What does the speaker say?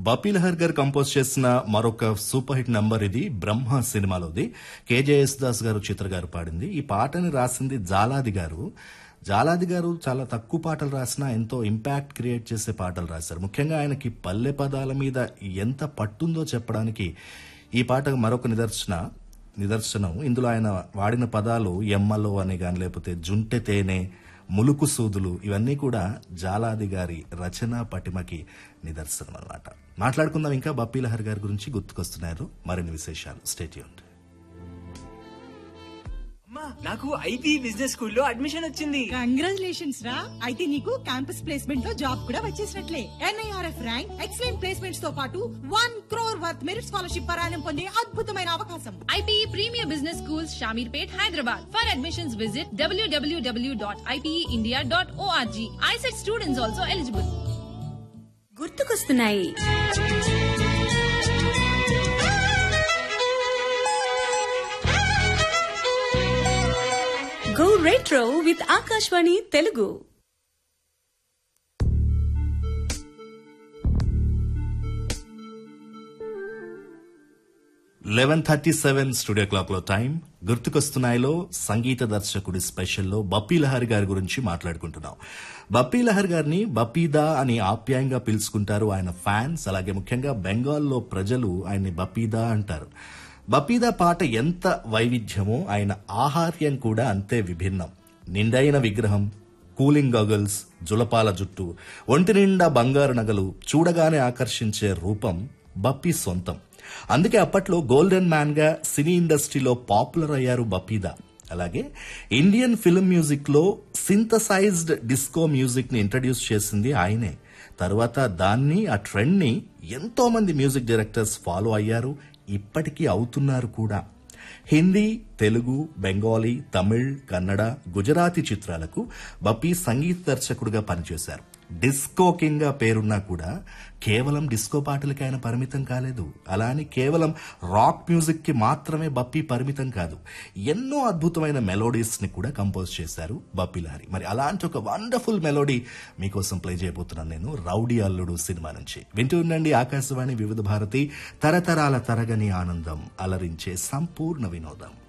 బపీ లహర్ గారు కంపోజ్ చేసిన మరొక సూపర్ హిట్ నంబర్ ఇది బ్రహ్మ సినిమాలోది కేజేఎస్ దాస్ గారు చిత్ర గారు పాడింది ఈ పాటని రాసింది జాలాది గారు జాలాది గారు చాలా తక్కువ పాటలు రాసినా ఎంతో ఇంపాక్ట్ క్రియేట్ చేసే పాటలు రాశారు ముఖ్యంగా ఆయనకి పల్లె పదాల మీద ఎంత పట్టుందో చెప్పడానికి ఈ పాట మరొక నిదర్శన నిదర్శనం ఇందులో ఆయన వాడిన పదాలు ఎమ్మలో అని గాని లేకపోతే జుంటె తేనె ములుకు సూదులు ఇవన్నీ కూడా జాలాది గారి రచన పటిమకి నిదర్శనం అన్నమాట మాట్లాడుకుందాం ఇంకా బప్పీ లహర్ గారి గురించి గుర్తుకొస్తున్నారు మరిన్ని విశేషాలు స్టేట్యూన్ అమ్మా నాకు ఐపీ బిజినెస్ స్కూల్లో అడ్మిషన్ వచ్చింది కంగ్రాచులేషన్స్ రా అయితే నీకు క్యాంపస్ ప్లేస్మెంట్ లో జాబ్ కూడా వచ్చేసినట్లే ఎన్ఐఆర్ఎఫ్ ర్యాంక్ ఎక్సలెంట్ ప్లేస్మెంట్స్ తో పాటు one crore worth merit scholarship పరాయణం పొందే అద్భుతమైన అవకాశం IPE Premier Business Schools, Shamirpet, Hyderabad. For admissions, visit www.ipeindia.org. ISET students also eligible. గుర్తుకొస్తున్నాయి go retro with Akashvani Telugu eleven thirty seven studio clock లో టైం గుర్తుకొస్తున్నాయిలో సంగీత దర్శకుడి స్పెషల్లో బప్పీ లహరి గారి గురించి మాట్లాడుకుంటున్నాం బప్పీ లహరి గారిని బప్పీదా అని ఆప్యాయంగా పిలుచుకుంటారు ఆయన ఫ్యాన్స్ అలాగే ముఖ్యంగా బెంగాల్లో ప్రజలు ఆయన్ని బప్పీదా అంటారు బప్పీదా పాట ఎంత వైవిధ్యమో ఆయన ఆహార్యం కూడా అంతే విభిన్నం నిండైన విగ్రహం కూలింగ్ గగల్స్ జులపాల జుట్టు ఒంటి నిండా బంగారు నగలు చూడగానే ఆకర్షించే రూపం బప్పీ సొంతం అందుకే అప్పట్లో గోల్డెన్ మ్యాన్ గా సినీ ఇండస్ట్రీలో పాపులర్ అయ్యారు బపీదా అలాగే ఇండియన్ ఫిల్మ్ మ్యూజిక్ లో సింథసైజ్డ్ డిస్కో మ్యూజిక్ ని ఇంట్రడ్యూస్ చేసింది ఆయనే తర్వాత దాన్ని ఆ ట్రెండ్ ని ఎంతో మంది మ్యూజిక్ డైరెక్టర్స్ ఫాలో అయ్యారు ఇప్పటికీ అవుతున్నారు కూడా హిందీ తెలుగు బెంగాలీ తమిళ్ కన్నడ గుజరాతీ చిత్రాలకు బప్పీ సంగీత దర్శకుడిగా పనిచేశారు డిస్కో కింగ్ గా పేరున్నా కూడా కేవలం డిస్కో పాటలకి ఆయన పరిమితం కాలేదు అలా అని కేవలం రాక్ మ్యూజిక్ కి మాత్రమే బప్పీ పరిమితం కాదు ఎన్నో అద్భుతమైన మెలోడీస్ ని కూడా కంపోజ్ చేశారు బప్పీ లహరి మరి అలాంటి ఒక వండర్ఫుల్ మెలోడీ మీకోసం ప్లే చేయబోతున్నాను నేను రౌడీ అల్లుడు సినిమా నుంచి వింటూ ఉండండి ఆకాశవాణి వివిధ భారతి తరతరాల తరగని ఆనందం అలరించే సంపూర్ణ వినోదం